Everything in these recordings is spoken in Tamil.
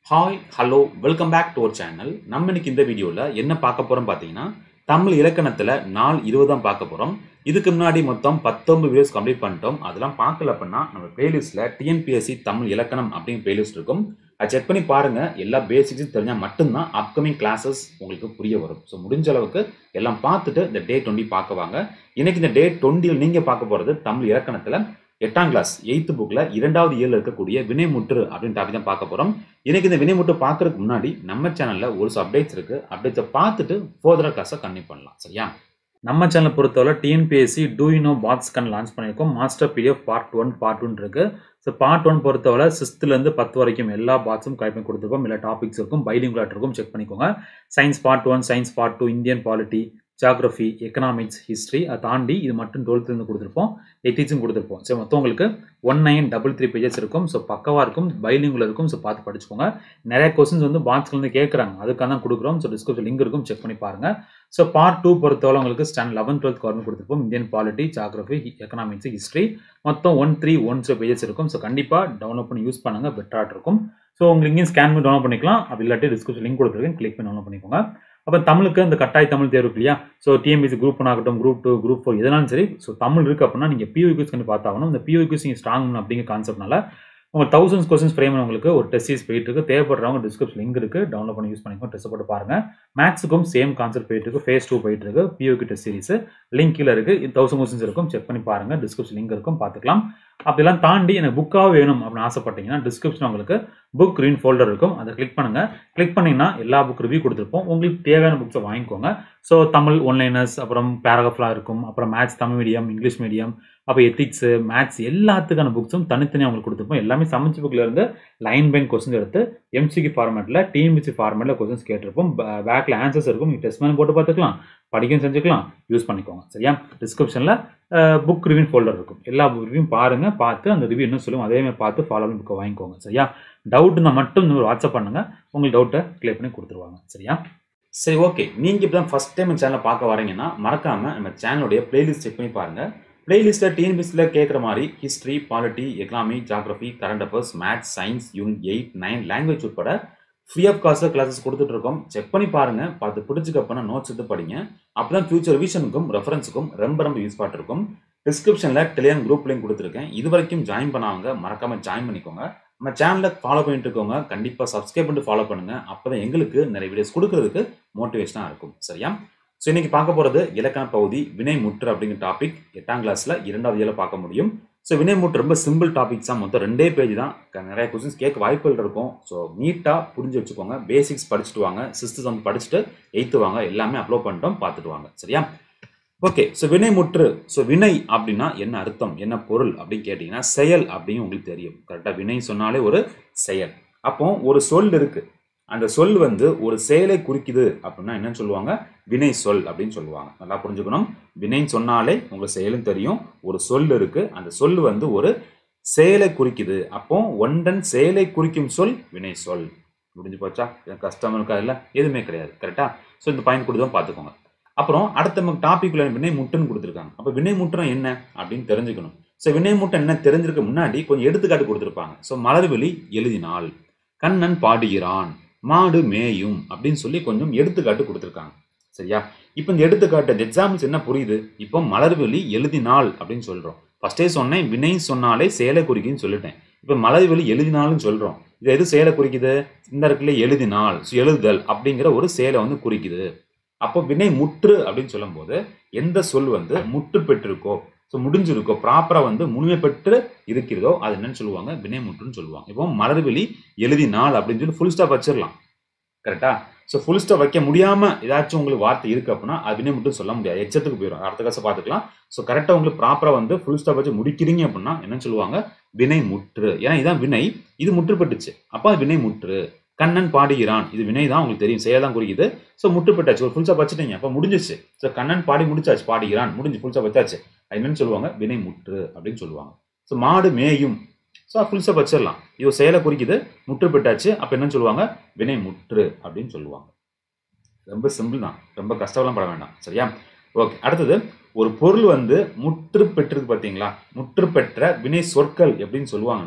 Hi hello welcome back to our channel நம்ம இன்னைக்கு இந்த வீடியோவில் என்ன பார்க்க போகிறோம் பார்த்தீங்கன்னா தமிழ் இலக்கணத்தில் நாள் இருபதாம் பார்க்க போகிறோம் இதுக்கு முன்னாடி மொத்தம் பத்தொன்பது வீடியோஸ் கம்ப்ளீட் பண்ணிட்டோம் அதெல்லாம் பார்க்கல அப்படின்னா நம்ம பிளேலிஸ்ட்டில் டிஎன்பிஎஸ்சி தமிழ் இலக்கணம் அப்படிங்கிற பிளேலிஸ்ட் இருக்கும் அதை செக் பண்ணி பாருங்க எல்லா பேசிக்ஸும் தெரிஞ்சால் மட்டும்தான் அப்கமிங் கிளாஸஸ் உங்களுக்கு புரிய வரும் ஸோ முடிஞ்ச அளவுக்கு எல்லாம் பார்த்துட்டு இந்த டே டுவெண்ட்டி பார்க்க வாங்க இன்னைக்கு இந்த டே டுவெண்ட்டியில் நீங்கள் பார்க்க போகிறது தமிழ் இலக்கணத்தில் எட்டாம் கிளாஸ் எயித்து புக்கில் இரண்டாவது இயரில் இருக்கக்கூடிய வினைமுற்று அப்படின்னு டாபிக் தான் பார்க்க போகிறோம் இன்னைக்கு இந்த வினைமுற்று பார்க்கறதுக்கு முன்னாடி நம்ம சேனலில் ஒரு சில அப்டேட்ஸ் இருக்குது அப்டேட்ஸை பார்த்துட்டு ஃபர்தராக கிளாஸை கண்டினியூ பண்ணலாம் சரியா நம்ம சேனலை பொறுத்தவரை டிஎன்பிஎஸ்சி டூ யூனோ பாக்ஸ் கன் லான்ச் பண்ணியிருக்கோம் master PDF part one part one இருக்கு ஸோ பார்ட் ஒன் பொறுத்தவரை சிக்ஸ்த்துலேருந்து பத்து வரைக்கும் எல்லா பாக்ஸும் கலெக்ட் பண்ணி கொடுத்துருக்கோம் எல்லா டாபிக்ஸ் இருக்கும் பைலிங்குலாட் இருக்கும் செக் பண்ணிக்கோங்க science part one science part two Indian polity geography economics history அதை தாண்டி இது மட்டும் டுவெல்த்துலேருந்து கொடுத்துருப்போம் எயிட்டிஸும் கொடுத்துருப்போம் ஸோ மொத்தம் உங்களுக்கு one nine double three pages இருக்கும் ஸோ பக்கவாக இருக்கும் பைலிங்குல இருக்கும் ஸோ பார்த்து படிச்சுக்கோங்க நிறைய கொஸ்டின்ஸ் வந்து பாக்ஸ்லேருந்து கேட்குறாங்க அதுக்காக தான் கொடுக்குறோம் ஸோ டிஸ்கிரிப்ஷன் லிங்க் இருக்கும் செக் பண்ணி பாருங்கள் ஸோ பார்ட் டூ பொறுத்தவரை உங்களுக்கு ஸ்டாண்ட் லெவன்த் டுவெல்த் கவர்மெண்ட் கொடுத்துருப்போம் Indian polity geography economics history மொத்தம் one three one so pages இருக்கும் ஸோ கண்டிப்பாக டவுன்லோட் பண்ணி யூஸ் பண்ணுங்கள் பெட்டராக இருக்கும் ஸோ உங்களுக்கு இங்கேயும் ஸ்கேன் பண்ணி டவுன்லோட் பண்ணிக்கலாம் அப்படி இல்லாட்டி டிஸ்கிரிப்ஷன் லிங்க் கொடுத்துருக்கேன் கிளிக் பண்ணி டவுன்லோட் பண்ணிக்கோங்க அப்போ தமிழுக்கு இந்த கட்டாய தமிழ் தேர்வு இருக்கு இல்லையா ஸோ டிஎம்பிசி குரூப் ஒன் ஆகட்டும் குரூப் டூ குரூப் ஃபோர் எதனாலும் சரி ஸோ தமிழ் இருக்குது அப்படின்னா நீங்கள் பியூ யூஸ் பண்ணி பார்த்தாகணும் இந்த பியூ யூஸ் நீங்கள் ஸ்ட்ராங் அப்படிங்கிற கான்செப்ட்னால உங்களுக்கு தௌசண்ட்ஸ் கொஸ்டின்ஸ் ஃப்ரேம் உங்களுக்கு ஒரு டெஸ்ட் சீஸ் போயிட்டு இருக்கு தேவைப்படுறவங்க டிஸ்கிரிப்ஷன் லிங்க் இருக்கு டவுன்லோட் பண்ணி யூஸ் பண்ணிக்கோ டெஸ்ட் போட்டு பாருங்க மேக்ஸுக்கும் சேம் கான்செப்ட் போயிட்டு இருக்கு ஃபேஸ் டூ போயிட்டு இருக்கு பியூக்கு டெஸ்ட் சீரிஸ் லிங்க் கீழே இருக்கு தௌசண்ட் கொஸ்டின்ஸ் இருக்கும் செக் பண்ணி பாருங்க டிஸ்கிரிப்ஷன் லிங்க் இருக்கும் பார்த்துக்கலாம் அப்படிலாம் தாண்டி எனக்கு புக்காக வேணும் அப்படின்னு ஆசைப்பட்டீங்கன்னா டிஸ்கிரிப்ஷன் உங்களுக்கு புக் ரீன் ஃபோல்டர் இருக்கும் அதை கிளிக் பண்ணுங்க கிளிக் பண்ணீங்கன்னா எல்லா புக் ரிவ்யூ கொடுத்துருப்போம் உங்களுக்கு தேவையான புக்ஸை வாங்கிக்கோங்க ஸோ தமிழ் ஒன்லைனர்ஸ் அப்புறம் பேராகிராஃப்லாம் இருக்கும் அப்புறம் maths Tamil medium English medium அப்போ எத்திக்ஸு மேத்ஸ் எல்லாத்துக்கான புக்ஸும் தனித்தனியாக உங்களுக்கு கொடுத்துருப்போம் எல்லாமே சமைச்சு புக்கில் இருந்து லைன் பைன் கொஸ்டின் எடுத்து எம்சிக்கு ஃபார்மேட்டில் டிஎம்பிசி ஃபார்மேட்டில் கொஸ்டின்ஸ் கேட்டிருப்போம் பேக்கில் ஆன்சர்ஸ் இருக்கும் நீங்கள் டெஸ்ட் பண்ணி போட்டு பார்த்துக்கலாம் படிக்கவும் செஞ்சுக்கலாம் யூஸ் பண்ணிக்கோங்க சரியா டிஸ்கிரிப்ஷனில் புக் ரிவ்யூ ஃபோல்டர் இருக்கும் எல்லா ரிவ்யூ பாருங்கள் பார்த்து அந்த ரிவ்யூ என்ன சொல்லுவோம் அதே மாதிரி பார்த்து ஃபாலோ பண்ணி புக்கை வாங்கிக்கோங்க சரியா டவுட்னா மட்டும் இந்த ஒரு வாட்ஸ்அப் பண்ணுங்கள் உங்களுக்கு டவுட்டை கிளியர் பண்ணி கொடுத்துருவாங்க சரியா சரி ஓகே நீங்கள் இப்போ தான் ஃபஸ்ட் டைம் சேனலை பார்க்க வரீங்கன்னா மறக்காமல் நம்ம சேனலுடைய பிளேலிஸ்ட் செக் பண்ணி பாருங்கள் பிளேலிஸ்ட்டில் டிஎன்பிஎஸ்சியில் கேட்குற மாதிரி history polity economy geography current affairs maths science unit eight nine language உட்பட ஃப்ரீ ஆஃப் காஸ்ட்டில் கிளாஸஸ் கொடுத்துட்ருக்கோம் செக் பண்ணி பாருங்கள் பார்த்து பிடிச்சிக்கப்பனா நோட்ஸ் எடுத்து படிங்க அப்போ தான் ஃபியூச்சர் ரிவிஷனுக்கும் ரெஃபரன்ஸுக்கும் ரொம்ப ரொம்ப யூஸ் இருக்கும் டிஸ்கிரிப்ஷனில் டெலிகிராம் குரூப் லிங்க் கொடுத்துருக்கேன் இது வரைக்கும் ஜாயின் பண்ணாங்க மறக்காமல் ஜாயின் பண்ணிக்கோங்க நம்ம சேனலை ஃபாலோ பண்ணிட்டு இருக்கவங்க கண்டிப்பாக சப்ஸ்கிரைப் பண்ணிட்டு ஃபாலோ பண்ணுங்கள் அப்போ தான் எங்களுக்கு நிறைய வீடியோஸ் கொடுக்கறதுக்கு மோட்டிவேஷனாக இருக்கும் சரியா ஸோ இன்னைக்கு பார்க்க போகிறது இலக்கண பகுதி வினை முற்று அப்படிங்கிற டாபிக் எட்டாம் கிளாஸில் இரண்டாவது இயல பார்க்க முடியும் ஸோ வினை முற்று ரொம்ப சிம்பிள் டாபிக்ஸ் தான் மொத்தம் ரெண்டே பேஜ் தான் நிறைய கொஸ்டின்ஸ் கேட்க வாய்ப்புகள் இருக்கும் ஸோ நீட்டாக புரிஞ்சு வச்சுக்கோங்க பேசிக்ஸ் படிச்சுட்டு வாங்க சிக்ஸ்த்து சம் படிச்சுட்டு எயித்து வாங்க எல்லாமே அப்லோட் பண்ணிட்டோம் பார்த்துட்டு வாங்க சரியா ஓகே ஸோ வினை முற்று ஸோ வினை அப்படின்னா என்ன அர்த்தம் என்ன பொருள் அப்படின்னு கேட்டிங்கன்னா செயல் அப்படின்னு உங்களுக்கு தெரியும் கரெக்டாக வினை சொன்னாலே ஒரு செயல் அப்போ ஒரு சொல் இருக்கு அந்த சொல் வந்து ஒரு செயலை குறிக்குது அப்படின்னா என்னன்னு சொல்லுவாங்க வினை சொல் அப்படின்னு சொல்லுவாங்க நல்லா புரிஞ்சுக்கணும் வினைன்னு சொன்னாலே உங்களுக்கு செயலும் தெரியும் ஒரு சொல் இருக்கு அந்த சொல் வந்து ஒரு செயலை குறிக்குது அப்போ ஒன்றன் செயலை குறிக்கும் சொல் வினை சொல் முடிஞ்சு போச்சா கஷ்டம் இருக்கா இல்லை எதுவுமே கிடையாது கரெக்டா ஸோ இந்த பயன் கொடுத்து பார்த்துக்கோங்க அப்புறம் அடுத்த நமக்கு டாபிக்ல வினை முட்டுன்னு கொடுத்துருக்காங்க அப்போ வினை முட்டுனா என்ன அப்படின்னு தெரிஞ்சுக்கணும் ஸோ வினை முட்டை என்ன தெரிஞ்சிருக்க முன்னாடி கொஞ்சம் எடுத்துக்காட்டு கொடுத்துருப்பாங்க ஸோ மலர்வெளி எழுதினாள் கண்ணன் பாடுகிறான் மாடு மேயும் அப்படின்னு சொல்லி கொஞ்சம் எடுத்துக்காட்டு கொடுத்துருக்காங்க சரியா இப்போ இந்த எடுத்துக்காட்டு இந்த எக்ஸாம்பிள்ஸ் என்ன புரியுது இப்போ மலர்வெளி எழுதினாள் அப்படின்னு சொல்கிறோம் ஃபர்ஸ்டே சொன்னேன் வினை சொன்னாலே செயலை குறிக்குன்னு சொல்லிட்டேன் இப்போ மலர்வெளி எழுதினால்னு சொல்கிறோம் இது எது செயலை குறிக்குது இந்த இடத்துல எழுதினாள் எழுதுதல் அப்படிங்கிற ஒரு செயலை வந்து குறிக்குது அப்போ வினை முற்று அப்படின்னு சொல்லும்போது எந்த சொல் வந்து முற்று பெற்றிருக்கோ ஸோ முடிஞ்சிருக்கோ ப்ராப்பராக வந்து முழுமை பெற்று இருக்கிறதோ அது என்னன்னு சொல்லுவாங்க வினை முற்றுன்னு சொல்லுவாங்க இப்போ மலர்வெளி எழுதினாள் அப்படின்னு சொல்லி ஃபுல் ஸ்டாப் வச்சிடலாம் கரெக்டா ஸோ ஃபுல் ஸ்டாப் வைக்க முடியாமல் ஏதாச்சும் உங்களுக்கு வார்த்தை இருக்கு அப்படின்னா அது வினை முற்று சொல்ல முடியாது எச்சத்துக்கு போயிடும் அடுத்த காசை பார்த்துக்கலாம் ஸோ கரெக்டாக உங்களுக்கு ப்ராப்பராக வந்து ஃபுல் ஸ்டாப் வச்சு முடிக்கிறீங்க அப்படின்னா என்னன்னு சொல்லுவாங்க வினை முற்று ஏன்னா இதான் வினை இது முற்று பெற்றுச்சு அப்போ வினை முற்று கண்ணன் பாடுகிறான் இது வினை தான் உங்களுக்கு தெரியும் செயல் தான் குறிக்குது ஸோ முட்டுப்பட்டாச்சு ஒரு ஃபுல்ஸாக வச்சுட்டீங்க அப்போ முடிஞ்சிச்சு ஸோ கண்ணன் பாடி முடிச்சாச்சு பாடுகிறான் முடிஞ்சு ஃபுல்ஸாக வச்சாச்சு அது என்னன்னு சொல்லுவாங்க வினை முற்று அப்படின்னு சொல்லுவாங்க ஸோ மாடு மேயும் ஸோ ஃபுல்ஸாக வச்சிடலாம் இது செயலை குறிக்குது முற்று பெற்றாச்சு அப்போ என்னன்னு சொல்லுவாங்க வினை முற்று அப்படின்னு சொல்லுவாங்க ரொம்ப சிம்பிள் தான் ரொம்ப கஷ்டம்லாம் பட வேண்டாம் சரியா ஓகே அடுத்தது ஒரு பொருள் வந்து முற்று பெற்றிருக்கு பார்த்தீங்களா முற்று பெற்ற வினை சொற்கள் எப்படின்னு சொல்லுவாங்கன்னா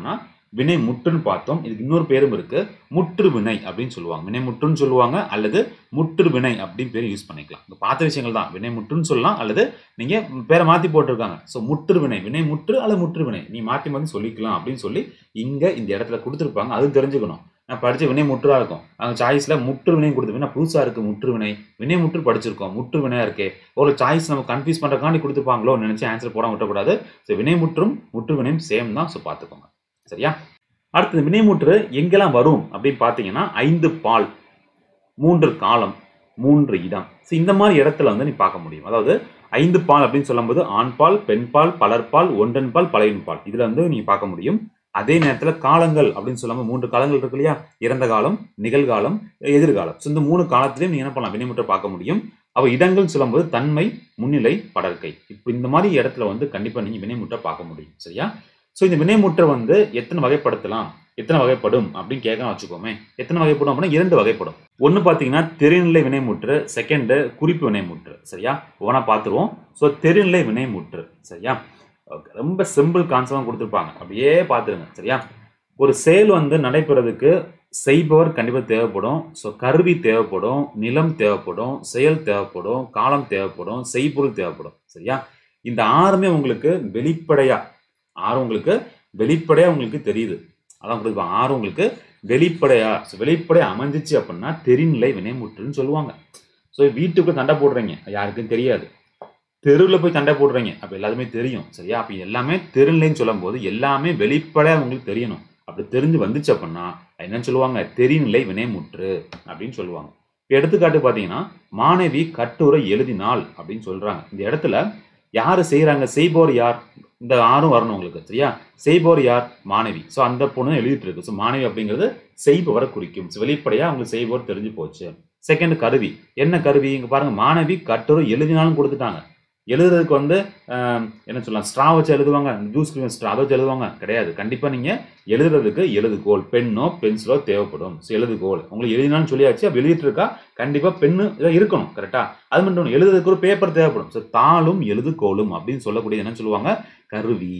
வினை முற்றுன்னு பார்த்தோம் இதுக்கு இன்னொரு பேரும் இருக்கு முற்று வினை அப்படின்னு சொல்லுவாங்க வினை முற்றுன்னு சொல்லுவாங்க அல்லது முற்று வினை அப்படின்னு பேர் யூஸ் பண்ணிக்கலாம் இந்த பார்த்த விஷயங்கள் தான் வினை முற்றுன்னு சொல்லலாம் அல்லது நீங்க பேரை மாத்தி போட்டிருக்காங்க ஸோ முற்று வினை வினை முற்று அல்லது முற்று வினை நீ மாத்தி மாத்தி சொல்லிக்கலாம் அப்படின்னு சொல்லி இங்க இந்த இடத்துல கொடுத்துருப்பாங்க அது தெரிஞ்சுக்கணும் நான் படிச்ச வினை முற்றா இருக்கும் அவங்க சாய்ஸ்ல முற்று வினையும் கொடுத்துருப்பேன் புதுசா இருக்கு முற்று வினை வினை முற்று படிச்சிருக்கோம் முற்று வினையா இருக்கே ஒரு சாய்ஸ் நம்ம கன்ஃபியூஸ் பண்றதுக்காண்டி கொடுத்துருப்பாங்களோ நினைச்சு ஆன்சர் போடாம விட்டக்கூடாது ஸோ வினை முற்றும் முற்று வினையும் சேம் தான் ஸோ பார்த்துக்கோங்க சரியா அடுத்தது வினைமுற்று எங்கெல்லாம் வரும் அப்படின்னு பார்த்தீங்கன்னா ஐந்து பால் மூன்று காலம் மூன்று இடம் ஸோ இந்த மாதிரி இடத்துல வந்து நீ பார்க்க முடியும் அதாவது ஐந்து பால் அப்படின்னு சொல்லும்போது ஆண் பால் பெண் பால் பலர்பால் ஒன்றன் பால் பழையன் பால் இதுல வந்து நீங்க பார்க்க முடியும் அதே நேரத்தில் காலங்கள் அப்படின்னு சொல்லாம மூன்று காலங்கள் இருக்கு இல்லையா இறந்த காலம் நிகழ்காலம் எதிர்காலம் ஸோ இந்த மூணு காலத்திலையும் நீங்க என்ன பண்ணலாம் வினைமுற்றை பார்க்க முடியும் அவ இடங்கள் சொல்லும்போது தன்மை முன்னிலை படற்கை இப்போ இந்த மாதிரி இடத்துல வந்து கண்டிப்பா நீங்க வினைமுற்றை பார்க்க முடியும் சரியா ஸோ இந்த வினைமுற்றை வந்து எத்தனை வகைப்படுத்தலாம் எத்தனை வகைப்படும் அப்படின்னு கேட்கலாம் வச்சுக்கோமே எத்தனை வகைப்படும் அப்படின்னா இரண்டு வகைப்படும் ஒன்று பார்த்தீங்கன்னா தெரிநிலை வினைமுற்று செகண்டு குறிப்பு வினைமுற்று சரியா ஒவ்வொன்றா பார்த்துருவோம் ஸோ தெரிநிலை வினைமுற்று சரியா Okay, ரொம்ப சிம்பிள் கான்செப்ட் கொடுத்துருப்பாங்க அப்படியே பார்த்துருங்க சரியா ஒரு செயல் வந்து நடைபெறதுக்கு செய்பவர் கண்டிப்பாக தேவைப்படும் ஸோ கருவி தேவைப்படும் நிலம் தேவைப்படும் செயல் தேவைப்படும் காலம் தேவைப்படும் செய்பொருள் தேவைப்படும் சரியா இந்த ஆறுமே உங்களுக்கு வெளிப்படையா ஆறு உங்களுக்கு வெளிப்படையா உங்களுக்கு தெரியுது அதான் கொடுப்பாங்க ஆறு உங்களுக்கு வெளிப்படையா ஸோ வெளிப்படையா அமைஞ்சிச்சு அப்படின்னா தெரிநிலை வினைமுற்றுன்னு சொல்லுவாங்க ஸோ வீட்டுக்கு சண்டை போடுறீங்க யாருக்கும் தெரியாது தெருவில் போய் சண்டை போடுறீங்க அப்போ எல்லாருமே தெரியும் சரியா அப்போ எல்லாமே தெருநிலைன்னு சொல்லும்போது எல்லாமே வெளிப்படையா உங்களுக்கு தெரியணும் அப்படி தெரிஞ்சு வந்துச்சு அப்படின்னா என்னன்னு சொல்லுவாங்க தெரிநிலை வினைமுற்று அப்படின்னு சொல்லுவாங்க இப்போ எடுத்துக்காட்டு பார்த்தீங்கன்னா மாணவி கட்டுரை எழுதினாள் அப்படின்னு சொல்றாங்க இந்த இடத்துல யாரு செய்யறாங்க செய்பவர் யார் இந்த ஆறும் வரணும் உங்களுக்கு சரியா செய்பவர் யார் மாணவி ஸோ அந்த பொண்ணு எழுதிட்டு இருக்கு ஸோ மாணவி அப்படிங்கிறது செய்பவரை குறிக்கும் So, வெளிப்படையா அவங்களுக்கு செய்பவர் தெரிஞ்சு போச்சு செகண்ட் கருவி என்ன கருவி இங்க பாருங்க மாணவி கட்டுரை எழுதினாலும் கொடுத்துட்டாங்க எழுதுறதுக்கு வந்து ஆஹ், என்ன சொல்லலாம் ஸ்ட்ரா வச்சு எழுதுவாங்க ஜூஸ் ஸ்ட்ரா அதை வச்சு எழுதுவாங்க கிடையாது கண்டிப்பா நீங்க எழுதுறதுக்கு எழுதுகோல் பெண்ணோ பென்சிலோ தேவைப்படும் So, எழுதுகோல் உங்களுக்கு எழுதினாலும் சொல்லியாச்சு அப்ப எழுதிட்டு இருக்கா கண்டிப்பா பெண்ணு இதை இருக்கணும் கரெக்டா அது மட்டும் இல்ல, எழுதுறதுக்கு ஒரு பேப்பர் தேவைப்படும் ஸோ தாளும் எழுதுகோலும் அப்படின்னு சொல்லக்கூடியது என்ன சொல்லுவாங்க கருவி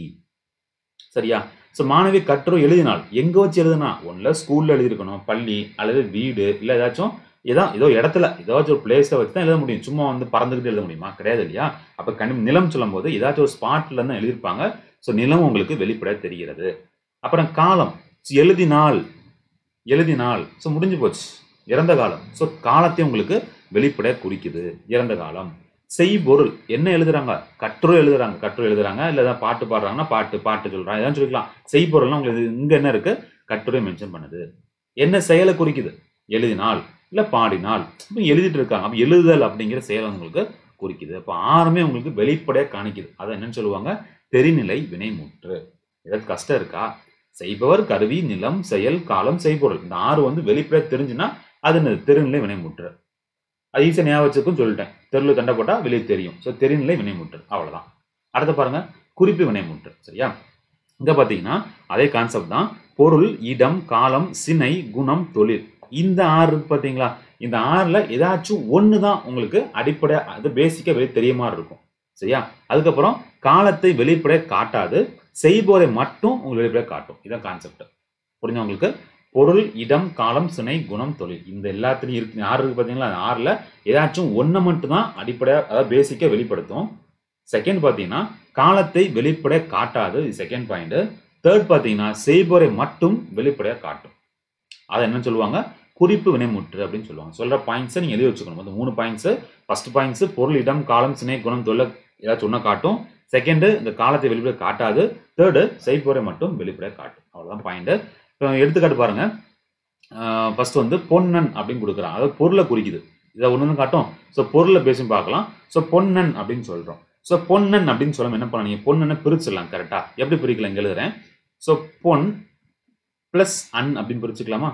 சரியா ஸோ மாணவி கட்டுரை எழுதினாள் எங்க வச்சு எழுதுனா ஒன்ல ஸ்கூல்ல எழுதியிருக்கணும் பள்ளி அல்லது வீடு இல்ல ஏதாச்சும் ஏதோ ஏதோ இடத்துல ஏதாச்சும் ஒரு பிளேஸை வச்சு தான் எழுத முடியும் சும்மா வந்து பறந்துக்கிட்டு எழுத முடியுமா கிடையாது இல்லையா அப்ப கண்டி நிலம் சொல்லும்போது ஏதாச்சும் ஒரு ஸ்பாட்ல தான் எழுதியிருப்பாங்க ஸோ நிலம் உங்களுக்கு வெளிப்பட தெரிகிறது அப்புறம் காலம் So, எழுதினாள் எழுதினாள் ஸோ முடிஞ்சு போச்சு இறந்த காலம் ஸோ காலத்தை உங்களுக்கு வெளிப்பட குறிக்குது இறந்த காலம் செய்பொருள் என்ன எழுதுறாங்க கட்டுரை எழுதுறாங்க கட்டுரை எழுதுறாங்க இல்ல ஏதாவது பாட்டு பாடுறாங்கன்னா பாட்டு பாட்டு சொல்றாங்க இதான் சொல்லிக்கலாம் செய்பொருள்னா உங்களுக்கு இது- இங்க என்ன இருக்கு கட்டுரை மென்ஷன் பண்ணுது என்ன செயலை குறிக்குது எழுதினால் இல்ல பாடினால் இப்போ எழுதிட்டு இருக்காங்க அப்ப எழுதுதல் அப்படிங்கிற செயல் உங்களுக்கு குறிக்குது அப்ப ஆறுமே உங்களுக்கு வெளிப்படையா காணிக்குது அதை என்னன்னு சொல்லுவாங்க தெரிநிலை வினைமுற்று ஏதாவது கஷ்டம் இருக்கா செய்பவர் கருவி நிலம் செயல் காலம் செய்பொருள் இந்த ஆறு வந்து வெளிப்படையா தெரிஞ்சுன்னா அது என்னது? தெரிநிலை வினைமுற்று அது ஈஸியாக ஞாபகம் வச்சுக்கும் சொல்லிட்டேன் தெருவில் தண்டை போட்டால் வெளியே தெரியும் ஸோ தெரிநிலை வினைமுற்று அவ்வளவுதான் அடுத்து பாருங்க குறிப்பு வினைமுற்று சரியா இங்க பாத்தீங்கன்னா அதே கான்செப்ட் தான் பொருள் இடம் காலம் சினை குணம் தொழில் இந்த ஆறு இருக்கு பாத்தீங்களா இந்த ஆறுல ஏதாச்சும் ஒன்று தான் உங்களுக்கு அடிப்படை அது பேசிக்கா வெளியே தெரிய மாதிரி இருக்கும் சரியா அதுக்கப்புறம் காலத்தை வெளிப்படைய காட்டாது செய்போரை மட்டும் உங்களுக்கு வெளிப்படைய காட்டும் இதான் கான்செப்ட் புரிஞ்சா உங்களுக்கு பொருள் இடம் காலம் சினை குணம் தொழில் இந்த எல்லாத்துலயும் இருக்கு ஆறு இருக்கு பாத்தீங்களா அந்த ஆறுல ஏதாச்சும் ஒண்ணு மட்டும் தான் அடிப்படையா அதாவது பேசிக்கா வெளிப்படுத்தும் செகண்ட் பாத்தீங்கன்னா காலத்தை வெளிப்படைய காட்டாது இது செகண்ட் பாயிண்ட் தேர்ட் பாத்தீங்கன்னா செய்போரை மட்டும் வெளிப்படையா காட்டும் அதை என்ன சொல்லுவாங்க குறிப்பு வினைமுற்று அப்படின்னு சொல்லுவாங்க சொல்ற பாயிண்ட்ஸை நீங்க எழுதி வச்சுக்கணும் அந்த மூணு பாயிண்ட்ஸ் ஃபர்ஸ்ட் பாயிண்ட்ஸ் பொருள் இடம் காலம் சினை குணம் தொழில் ஏதாச்சும் ஒண்ணா காட்டும் செகண்ட் இந்த காலத்தை வெளிப்படைய காட்டாது தேர்டு செய்போரை மட்டும் வெளிப்படைய காட்டும் அவ்வளவுதான் பாயிண்ட் இப்போ எடுத்துக்காட்டு பாருங்க ஃபர்ஸ்ட் வந்து பொன்னன் அப்படின்னு கொடுக்குறான் அதாவது பொருளை குறிக்குது இதை ஒன்று காட்டும் ஸோ பொருளை பேசி பார்க்கலாம் ஸோ பொன்னன் அப்படின்னு சொல்றோம் ஸோ பொன்னன் அப்படின்னு சொல்லும் என்ன பண்ண நீங்க பொன்னனை பிரிச்சிடலாம் கரெக்டா எப்படி பிரிக்கலாம் இங்க எழுதுறேன் ஸோ பொன் பிளஸ் அன் அப்படின்னு பிரிச்சுக்கலாமா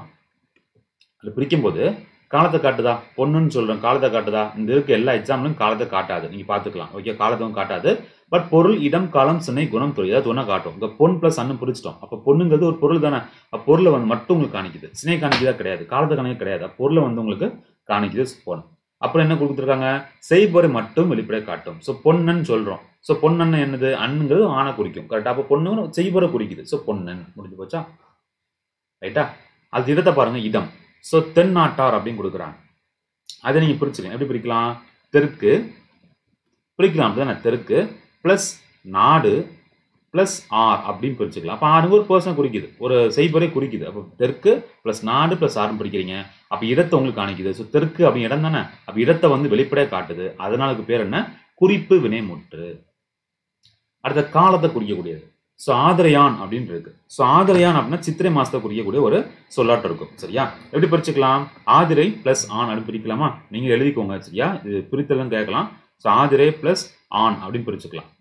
அது பிரிக்கும் போது காலத்தை காட்டுதா பொண்ணுன்னு சொல்றேன் காலத்தை காட்டுதா இந்த இருக்க எல்லா எக்ஸாம்லையும் காலத்தை காட்டாது நீங்க பாத்துக்கலாம் ஓகே காலத்தும் காட்டாது பட் பொருள் இடம் காலம் சினை குணம் தொழில் ஏதாவது ஒன்றா காட்டும் இங்க பொன் பிளஸ் அன்னு பிரிச்சிட்டோம் அப்ப பொண்ணுங்கிறது ஒரு பொருள் தானே அப்ப பொருளை வந்து மட்டும் உங்களுக்கு காணிக்குது சினை காணிக்குதா கிடையாது காலத்தை காணிக்க கிடையாது அப்ப பொருளை வந்து உங்களுக்கு காணிக்குது பொன் அப்புறம் என்ன கொடுத்துருக்காங்க செய்பொறை மட்டும் வெளிப்படையாக காட்டும் ஸோ பொன்னன் சொல்றோம் ஸோ பொன்னன் என்னது அண்ணுங்கிறது ஆணை குறிக்கும் கரெக்டாக அப்போ பொண்ணு செய்பொறை குறிக்குது ஸோ பொன்னன் முடிஞ்சு போச்சா ரைட்டா அது இடத்தை பாருங்க இடம் ஸோ தென்னாட்டார் அப்படின்னு கொடுக்குறாங்க அதை நீங்கள் பிரிச்சுக்கலாம் எப்படி பிரிக்கலாம் தெற்கு பிரிக்கலாம் அப்படிதானே தெற்கு ப்ளஸ் நாடு ப்ளஸ் ஆர் அப்படின்னு பிரிச்சுக்கலாம் அப்போ ஆறுங்க ஒரு பர்சன் குறிக்குது ஒரு செய்பொறை குறிக்குது அப்போ தெற்கு ப்ளஸ் நாடு ப்ளஸ் ஆறுன்னு பிரிக்கிறீங்க அப்போ இடத்தை உங்களுக்கு காணிக்குது ஸோ தெற்கு அப்படி இடம் தானே அப்போ இடத்தை வந்து வெளிப்படையாக காட்டுது அதனாலுக்கு பேர் என்ன குறிப்பு வினைமுற்று அடுத்த காலத்தை குறிக்கக்கூடியது ஸோ ஆதரையான் அப்படின்னு இருக்கு ஸோ ஆதரையான் அப்படின்னா சித்திரை மாசத்தை குறிக்கக்கூடிய ஒரு சொல்லாட்டம் இருக்கும் சரியா எப்படி பிரிச்சுக்கலாம் ஆதிரை பிளஸ் ஆன் அப்படின்னு பிரிக்கலாமா நீங்கள் எழுதிக்கோங்க சரியா இது பிரித்தலும் கேட்கலாம் ஸோ ஆதிரை பிளஸ் ஆன் அப்படின்னு பிரிச்சுக்கலாம்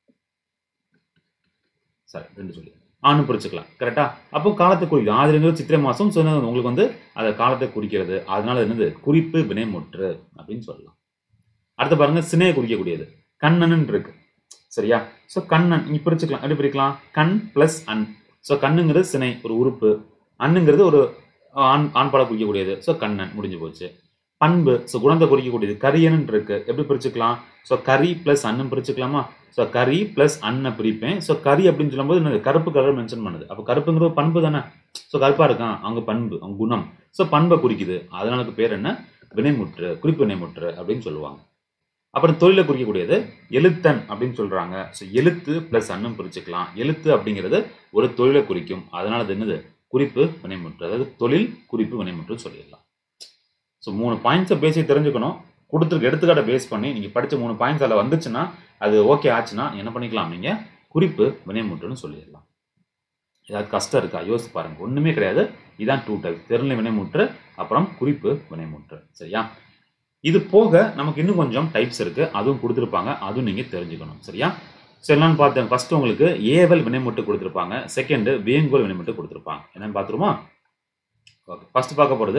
சரி ரெண்டு சொல்லி ஆணும் பிரிச்சுக்கலாம் கரெக்டா அப்போ காலத்தை குறிக்குது ஆதிரைங்கிறது சித்திரை மாதம் ஸோ என்னது உங்களுக்கு வந்து அதை காலத்தை குறிக்கிறது அதனால என்னது குறிப்பு வினைமுற்று அப்படின்னு சொல்லலாம் அடுத்து பாருங்க சினையை குறிக்கக்கூடியது கண்ணன் இருக்கு சரியா ஸோ கண்ணன் இங்கே பிரிச்சுக்கலாம் எப்படி பிரிக்கலாம் கண் ப்ளஸ் அன் ஸோ கண்ணுங்கிறது சினை ஒரு உறுப்பு அண்ணுங்கிறது ஒரு ஆண் ஆண்பாலை குறிக்கக்கூடியது ஸோ கண்ணன் முடிஞ்சு போச்சு பண்பு ஸோ குணத்தை குறிக்கக்கூடியது கரியன் இருக்கு எப்படி பிரிச்சுக்கலாம் ஸோ கரி ப்ளஸ் அண்ணன் பிரிச்சுக்கலாமா ஸோ கரி ப்ளஸ் அண்ணை பிரிப்பேன் ஸோ கரி அப்படின்னு சொல்லும்போது என்னது கருப்பு கலர் மென்ஷன் பண்ணுது அப்போ கருப்புங்கிறது பண்பு தானே ஸோ கருப்பாக இருக்கான் அவங்க பண்பு அவங்க குணம் ஸோ பண்பை குறிக்குது அதனால பேர் என்ன வினைமுற்று குறிப்பு வினைமுற்று அப்படின்னு சொல்லுவாங்க அப்புறம் தொழிலை குறிக்கக்கூடியது எழுத்தன் அப்படின்னு சொல்றாங்க ஸோ எழுத்து பிளஸ் அன்னம் பிரிச்சுக்கலாம் எழுத்து அப்படிங்கிறது ஒரு தொழிலை குறிக்கும் அதனால அது என்னது குறிப்பு வினைமுற்று அதாவது தொழில் குறிப்பு வினைமுற்று சொல்லிடலாம் ஸோ மூணு பாயிண்ட்ஸை பேசி தெரிஞ்சுக்கணும் கொடுத்துருக்க எடுத்துக்காட்டை பேஸ் பண்ணி நீங்கள் படித்த மூணு பாயிண்ட்ஸ் அதில் வந்துச்சுன்னா அது ஓகே ஆச்சுன்னா என்ன பண்ணிக்கலாம் நீங்கள் குறிப்பு வினைமுற்றுன்னு சொல்லிடலாம் ஏதாவது கஷ்டம் இருக்கா யோசிச்சு பாருங்க ஒன்றுமே கிடையாது இதான் டூ டைப் தெருநிலை வினைமுற்று அப்புறம் குறிப்பு வினைமுற்று சரியா இது போக நமக்கு இன்னும் கொஞ்சம் டைப்ஸ் இருக்கு அதுவும் கொடுத்துருப்பாங்க அதுவும் நீங்க தெரிஞ்சுக்கணும் சரியா ஸோ என்னன்னு பார்த்தேன் ஃபர்ஸ்ட் உங்களுக்கு ஏவல் வினைமுட்டு கொடுத்துருப்பாங்க செகண்ட் வேங்கோல் வினைமுட்டு கொடுத்துருப்பாங்க என்னன்னு பார்த்துருமா ஓகே ஃபர்ஸ்ட் பார்க்க போகிறது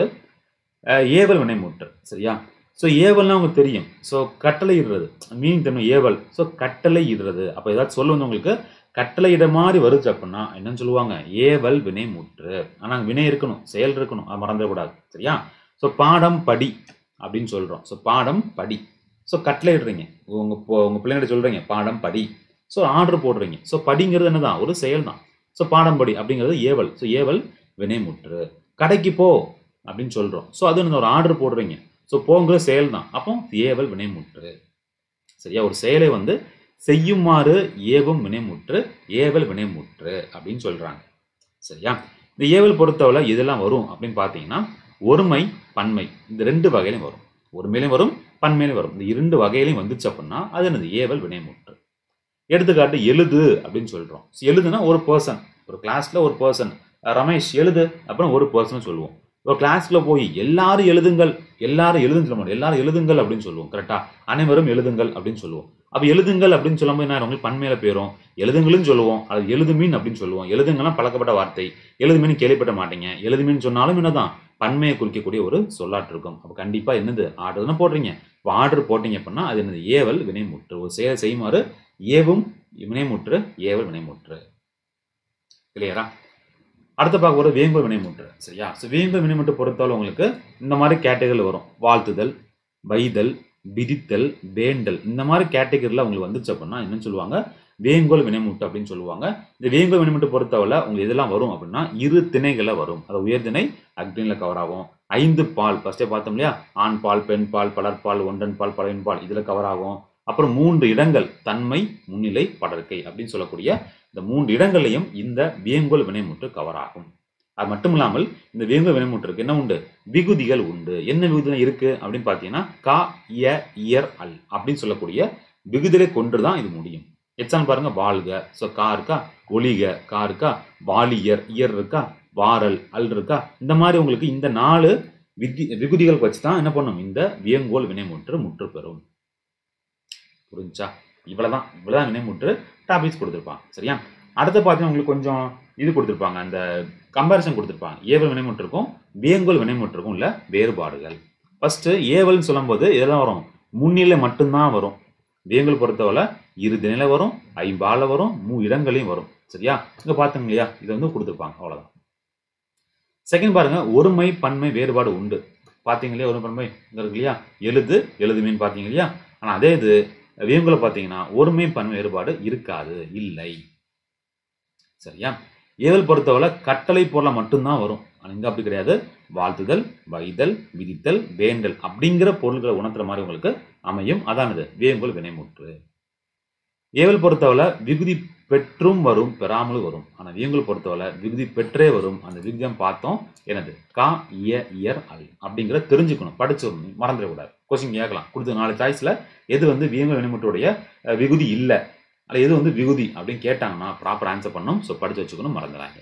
ஏவல் வினைமுட்டு சரியா ஸோ ஏவல்னா உங்களுக்கு தெரியும் ஸோ கட்டளை இடுறது மீன் தெரியும் ஏவல் ஸோ கட்டளை இடுறது அப்போ ஏதாச்சும் சொல்ல வந்து உங்களுக்கு கட்டளை இட மாதிரி வருது அப்படின்னா என்னன்னு சொல்லுவாங்க ஏவல் வினைமுற்று ஆனால் வினை இருக்கணும் செயல் இருக்கணும் அது மறந்துடக்கூடாது சரியா ஸோ பாடம் படி அப்படின்னு சொல்கிறோம் ஸோ பாடம் படி ஸோ கட்டளை இடுறீங்க உங்கள் உங்கள் பிள்ளைங்கிட்ட சொல்கிறீங்க பாடம் படி ஸோ ஆர்டர் போடுறீங்க ஸோ படிங்கிறது என்னதான் ஒரு செயல் தான் ஸோ பாடம் படி அப்படிங்கிறது ஏவல் ஸோ ஏவல் வினைமுற்று கடைக்கு போ அப்படின்னு சொல்கிறோம் ஸோ அது என்ன ஒரு ஆர்டர் போடுறீங்க ஸோ போங்கிற செயல் தான் அப்போ ஏவல் வினைமுற்று சரியா ஒரு செயலை வந்து செய்யுமாறு ஏவும் வினைமுற்று ஏவல் வினைமுற்று அப்படின்னு சொல்கிறாங்க சரியா இந்த ஏவல் பொறுத்தவரை இதெல்லாம் வரும் அப்படின்னு பார்த்தீங்கன்னா ஒருமை பன்மை இந்த ரெண்டு வகையிலையும் வரும் ஒருமையிலையும் வரும் பன்மையிலையும் வரும் இந்த இரண்டு வகையிலையும் வந்துச்சு அப்படின்னா அது என்னது ஏவல் வினைமுற்று எடுத்துக்காட்டு எழுது அப்படின்னு சொல்றோம் எழுதுனா ஒரு பர்சன் ஒரு கிளாஸ்ல ஒரு பர்சன் ரமேஷ் எழுது அப்புறம் ஒரு பர்சன் சொல்லுவோம் ஒரு கிளாஸ்ல போய் எல்லாரும் எழுதுங்கள் எல்லாரும் எழுதுன்னு சொல்ல மாட்டோம் எல்லாரும் எழுதுங்கள் அப்படின்னு சொல்லுவோம் கரெக்டா அனைவரும் எழுதுங்கள் அப்படின்னு சொல்லுவோம் அப்ப எழுதுங்கள் அப்படின்னு சொல்லும்போது என்ன உங்களுக்கு பன்மையில போயிரும் எழுதுங்களும் சொல்லுவோம் அது எழுதுமீன் அப்படின்னு சொல்லுவோம் எழுதுங்கலாம் பழக்கப்பட்ட வார்த்தை எழுதுமீன் கேள்விப்பட்ட மாட்டீங்க எழுதுமீன் சொன்னாலும் என்னதான் பன்மையை குறிக்கக்கூடிய ஒரு சொல்லாட்டு இருக்கும் அப்போ கண்டிப்பா என்னது ஆர்டர் தானே போடுறீங்க இப்போ ஆர்டர் போட்டீங்க அப்படின்னா அது என்னது ஏவல் வினைமுற்று ஒரு செயல் செய்யுமாறு ஏவும் வினைமுற்று ஏவல் வினைமுற்று கிளியரா அடுத்து பார்க்க ஒரு வேம்பு வினைமுற்று சரியா ஸோ வேம்பு வினைமுற்று பொறுத்தவரை உங்களுக்கு இந்த மாதிரி கேட்டகரியில் வரும் வாழ்த்துதல் வைதல் விதித்தல் வேண்டல் இந்த மாதிரி கேட்டகரியில் உங்களுக்கு வந்துச்சு அப்படின்னா என்னன்னு சொல்லுவாங்க வேங்கோல் வினைமுட்டு அப்படின்னு சொல்லுவாங்க இந்த வேங்கோல் வினைமுட்டு பொறுத்தவரை உங்களுக்கு இதெல்லாம் வரும் அப்படின்னா இரு திணைகளை வரும் அது உயர்திணை அக்னியில் கவர் ஆகும் ஐந்து பால் ஃபர்ஸ்டே பார்த்தோம் இல்லையா ஆண் பால் பெண் பால் பலர்பால் ஒன்றன் பால் பலவின் பால் இதில் கவர் ஆகும் அப்புறம் மூன்று இடங்கள் தன்மை முன்னிலை படர்க்கை அப்படின்னு சொல்லக்கூடிய இந்த மூன்று இடங்களையும் இந்த வேங்கோல் வினைமுற்று கவர் ஆகும் அது மட்டும் இல்லாமல் இந்த வேங்கோல் வினைமுற்றுக்கு என்ன உண்டு விகுதிகள் உண்டு என்ன விகுதி இருக்கு அப்படின்னு பார்த்தீங்கன்னா கா இய இயர் அல் அப்படின்னு சொல்லக்கூடிய விகுதிகளை கொண்டு தான் இது முடியும் எக்ஸாம்பிள் பாருங்க வாழ்க ஸோ கா இருக்கா ஒளிக கா இருக்கா வாலியர் இயர் இருக்கா வாரல் அல் இருக்கா இந்த மாதிரி உங்களுக்கு இந்த நாலு விதி விகுதிகள் வச்சு தான் என்ன பண்ணும் இந்த வியங்கோல் வினைமுற்று முற்று பெறும் புரிஞ்சா இவ்வளவுதான் இவ்வளவுதான் வினைமுற்று டாபிக்ஸ் கொடுத்துருப்பாங்க சரியா அடுத்து பார்த்தீங்கன்னா உங்களுக்கு கொஞ்சம் இது கொடுத்துருப்பாங்க அந்த கம்பேரிசன் கொடுத்துருப்பாங்க ஏவல் வினைமுற்றுக்கும் வியங்கோல் வினைமுற்றுக்கும் உள்ள வேறுபாடுகள் ஃபர்ஸ்ட் ஏவல்னு சொல்லும்போது இதெல்லாம் வரும் முன்னிலை மட்டும்தான் வரும் வேங்கல் பொறுத்தவரை இரு திணையில வரும் ஐம்பால வரும் மூ இடங்களையும் வரும் சரியா இங்க பாத்துங்க இல்லையா இது வந்து கொடுத்துருப்பாங்க அவ்வளவுதான் செகண்ட் பாருங்க ஒருமை பன்மை வேறுபாடு உண்டு பாத்தீங்க இல்லையா ஒரு பன்மை இங்க இருக்கு இல்லையா எழுது எழுதுமீன் பாத்தீங்க இல்லையா ஆனா அதே இது வேங்குல பாத்தீங்கன்னா ஒருமை பன்மை வேறுபாடு இருக்காது இல்லை சரியா ஏவல் பொறுத்தவரை கட்டளை பொருளை மட்டும்தான் வரும் ஆனா இங்க அப்படி கிடையாது வாழ்த்துதல் வைதல் விதித்தல் வேண்டல் அப்படிங்கிற பொருள்களை உணர்த்துற மாதிரி உங்களுக்கு அமையும் அதானது வேங்குள் வினைமுற்று ஏவல் பொறுத்தவரை விகுதி பெற்றும் வரும் பெறாமலும் வரும் ஆனா வியங்குள் பொறுத்தவரை விகுதி பெற்றே வரும் அந்த விகுதியம் பார்த்தோம் என்னது கா இய இயர் அல் அப்படிங்கிற தெரிஞ்சுக்கணும் படிச்சிடணும் மறந்துடக்கூடாது கொஸ்டின் கேட்கலாம் கொடுத்த நாலு சாய்ஸ்ல எது வந்து வியங்குள் வினைமுற்றுடைய அஹ், விகுதி இல்லை அல்ல எது வந்து விகுதி அப்படின்னு கேட்டாங்கன்னா ப்ராப்பர் ஆன்சர் பண்ணணும் ஸோ படிச்சு வச்சுக்கணும் மறந்துடாங்க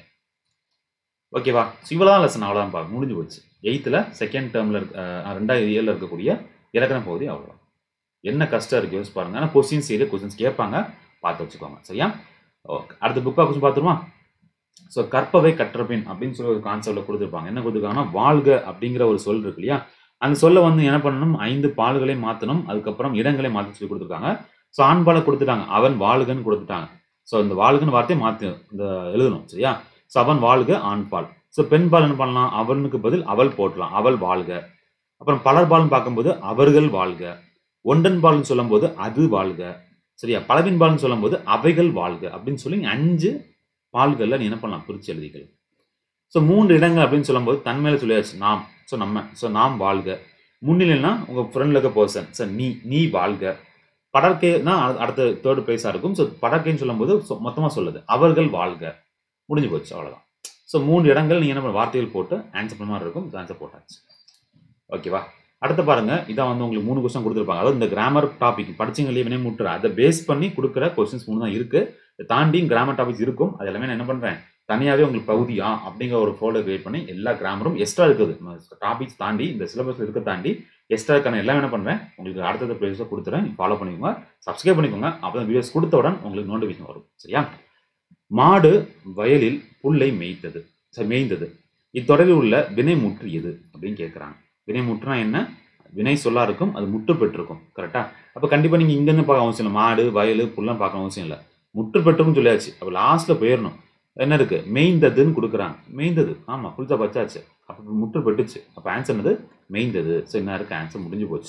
ஓகேவா ஸோ இவ்வளோதான் லெசன் அவ்வளோதான் பா முடிஞ்சு போச்சு எயித்தில் செகண்ட் டேர்மில் இருக்க அஹ், ரெண்டாயிரம் இயரில் இருக்கக்கூடிய இலக்கண பகுதி அவ்வளோதான் என்ன கஷ்டம் இருக்கு யோசிச்சு பாருங்க ஆனால் கொஸ்டின்ஸ் ஏரியா கொஸ்டின்ஸ் கேட்பாங்க பார்த்து வச்சுக்கோங்க சரியா ஓகே அடுத்த புக்கா கொஸ்டின் பார்த்துருமா ஸோ கற்பவை கற்றபின் அப்படின்னு சொல்லி ஒரு கான்செப்டில் கொடுத்துருப்பாங்க என்ன கொடுத்துருக்காங்கன்னா வாழ்க அப்படிங்கிற ஒரு சொல் இருக்கு இல்லையா அந்த சொல்ல வந்து என்ன பண்ணணும் ஐந்து பால்களை மாற்றணும் அதுக்கப்புறம் இடங்களை மாற்ற சொல்லி கொடுத்துருக்காங்க ஸோ ஆண்பாலை கொடுத்துட்டாங்க அவன் வாழ்கன்னு கொடுத்துட்டாங்க ஸோ இந்த வாழ்கன்னு வார்த்தையை மாற்றி இந்த எழுதணும் சரியா ஸோ அவன் வாழ்க ஆண்பால் ஸோ பெண்பால் என்ன பண்ணலாம் அவனுக்கு பதில் அவள் போட்டலாம் அவள் வாழ்க அப்புறம் பலர்பால்னு பார்க்கும்போது அவர்கள் வாழ்க ஒன்றன்பால்னு சொல்லும்போது அது வாழ்க சரியா பலவின்பால்னு சொல்லும்போது அவைகள் வாழ்க அப்படின்னு சொல்லி நீ அஞ்சு பால்களில் நீ என்ன பண்ணலாம் பிரித்து எழுதிக்கலாம் ஸோ மூன்று இடங்கள் அப்படின்னு சொல்லும்போது தன்மையில சொல்லியாச்சு நாம் ஸோ நம்ம ஸோ நாம் வாழ்க முன்னிலைன்னா உங்கள் ஃப்ரெண்டில் இருக்க பர்சன் ஸோ நீ நீ வாழ்க படற்கைனா அடு- அடுத்த தேர்ட் பிளேஸாக இருக்கும் ஸோ படற்கைன்னு சொல்லும்போது மொத்தமாக சொல்லுது அவர்கள் வாழ்க முடிஞ்சு போச்சு அவ்வளோதான் ஸோ மூன்று இடங்கள் நீங்கள் என்ன பண்ண வார்த்தைகள் போட்டு ஆன்சர் பண்ண மாதிரி இருக்கும் ஆன்சர் போட்டாச்சு ஓகேவா அடுத்து பாருங்க இதான் வந்து உங்களுக்கு மூணு கொஸ்டின் கொடுத்துருப்பாங்க அதாவது இந்த கிராமர் டாபிக் படிச்சிங்களே வினை முற்று அதை பேஸ் பண்ணி கொடுக்குற கொஸ்டின்ஸ் மூணு தான் இருக்கு இதை தாண்டியும் கிராமர் டாபிக்ஸ் இருக்கும் அது எல்லாமே நான் என்ன பண்றேன் தனியாகவே உங்களுக்கு பகுதியா அப்படிங்கிற ஒரு ஃபோல்டர் கிரியேட் பண்ணி எல்லா கிராமரும் எக்ஸ்ட்ரா இருக்குது டாபிக்ஸ் தாண்டி இந்த சிலபஸ்ல இருக்க தாண்டி எக்ஸ்ட்ரா இருக்கான எல்லாம் என்ன பண்றேன் உங்களுக்கு அடுத்தடுத்த பிளேஸில் கொடுத்துறேன் ஃபாலோ பண்ணிக்கோங்க சப்ஸ்கிரைப் பண்ணிக்கோங்க அப்போ வீடியோஸ் கொடுத்த உடனே உங்களுக்கு நோட்டிஃபிகேஷன் வரும் சரியா மாடு வயலில் புல்லை மேய்த்தது சரி, மேய்ந்தது இத்தொடரில் உள்ள வினை முற்று எது அப்படின்னு கேட்குறாங்க வினை முற்றுனா என்ன வினை சொல்லா இருக்கும் அது முற்று பெற்றிருக்கும் கரெக்டா அப்போ கண்டிப்பாக நீங்கள் இங்கேருந்து பார்க்க அவசியம் இல்லை மாடு வயல் புல்லாம் பார்க்க அவசியம் இல்லை முற்று பெற்றும்னு சொல்லியாச்சு அப்போ லாஸ்ட்டில் போயிடணும் என்ன இருக்கு மேய்ந்ததுன்னு கொடுக்குறாங்க மேய்ந்தது ஆமாம் புதுசாக பச்சாச்சு அப்போ முற்று பெட்டுச்சு அப்போ ஆன்சர் என்னது மேய்ந்தது ஸோ என்ன இருக்கு ஆன்சர் முடிஞ்சு போச்சு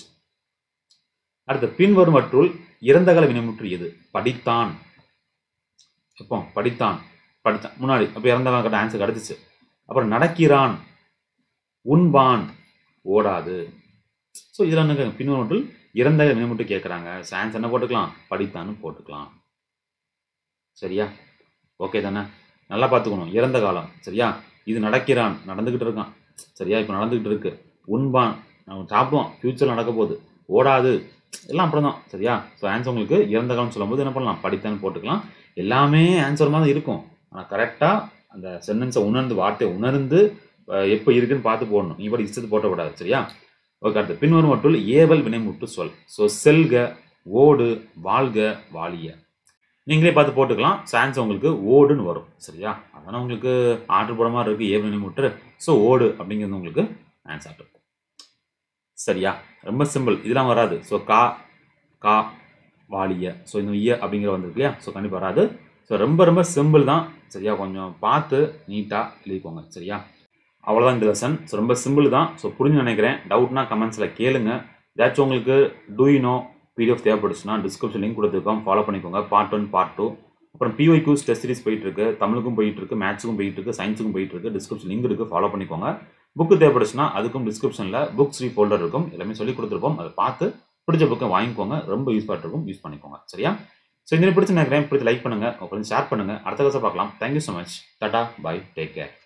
அடுத்து பின்வரும் வற்றுள் இறந்த கால வினைமுற்று எது படித்தான் எப்போ படித்தான் படித்தான் முன்னாடி அப்போ இறந்த கால ஆன்சர் கிடச்சிச்சு அப்புறம் நடக்கிறான் உண்பான் ஓடாது ஸோ இதில் என்ன பின்வரும் இறந்த வினைமுற்று கேட்குறாங்க ஆன்சர் என்ன போட்டுக்கலாம் படித்தான்னு போட்டுக்கலாம் சரியா ஓகே தானே நல்லா பார்த்துக்கணும் இறந்த காலம் சரியா இது நடக்கிறான் நடந்துக்கிட்டு இருக்கான் சரியா இப்போ நடந்துக்கிட்டு இருக்கு உண்பான் அவன் சாப்பிடுவான் ஃப்யூச்சர் நடக்க போகுது ஓடாது எல்லாம் அப்புறம் தான் சரியா ஸோ ஆன்சர் உங்களுக்கு இறந்த காலம் சொல்லும்போது என்ன பண்ணலாம் படித்தான்னு போட்டுக்கலாம் எல்லாமே ஆன்சர் மாதிரி இருக்கும் ஆனால் கரெக்டாக அந்த சென்டென்ஸை உணர்ந்து வார்த்தையை உணர்ந்து அஹ், எப்போ இருக்குன்னு பார்த்து போடணும் நீ படி இஷ்டத்து போட்டக்கூடாது சரியா ஓகே அடுத்து பின்வரும் மட்டும் ஏவல் வினைமுற்று சொல் ஸோ செல்க ஓடு வாழ்க வாழிய நீங்களே பார்த்து போட்டுக்கலாம் சான்ஸ் உங்களுக்கு ஓடுன்னு வரும் சரியா அதனால் உங்களுக்கு ஆர்டர் போட மாதிரி இருக்குது ஏவல் வினைமுற்று ஸோ ஓடு அப்படிங்கிறது உங்களுக்கு ஆன்சர் இருக்கும் சரியா ரொம்ப சிம்பிள் இதெல்லாம் வராது ஸோ கா கா வாலிய ஸோ இந்த இய அப்படிங்கிற வந்திருக்கு இல்லையா ஸோ கண்டிப்பாக வராது ஸோ ரொம்ப ரொம்ப சிம்பிள் தான் சரியா கொஞ்சம் பார்த்து நீட்டாக எழுதிக்கோங்க சரியா அவ்வளோதான் இந்த லெசன் ஸோ ரொம்ப சிம்பிள் தான் ஸோ புரிஞ்சு நினைக்கிறேன் டவுட்னா கமெண்ட்ஸில் கேளுங்க ஏதாச்சும் உங்களுக்கு டூ யூ நோ பிடிஎஃப் தேவைப்படுச்சுன்னா டிஸ்கிரிப்ஷன் லிங்க் கொடுத்துருக்கோம் ஃபாலோ பண்ணிக்கோங்க பார்ட் ஒன் பார்ட் டூ அப்புறம் பிஒய் கியூஸ் டெஸ்ட் சீரிஸ் போயிட்டு இருக்கு தமிழுக்கும் போயிட்டு இருக்கு மேத்ஸுக்கும் போயிட்டு இருக்கு சயின்ஸுக்கும் போயிட்டு இருக்கு டிஸ்கிரிப்ஷன் லிங்க் இருக்கு ஃபாலோ பண்ணிக்கோங்க புக்கு தேவைப்படுச்சுன்னா அதுக்கும் டிஸ்கிரிப்ஷனில் புக்ஸ் ரீ ஃபோல்டர் இருக்கும் எல்லாமே சொல்லி கொடுத்துருப்போம் அதை பார்த்து பிடிச்ச புக்கை வாங்கிக்கோங்க ரொம்ப யூஸ்ஃபுல்லாக இருக்கும் யூஸ் பண்ணிக்கோங்க சரியா ஸோ இந்த பிடிச்ச நினைக்கிறேன் பிடிச்சி லைக் பண்ணுங்க அப்புறம் ஷேர் பண்ணுங்க அடுத்த கிளாஸை பார்க்கலாம் thank you so much tata bye take care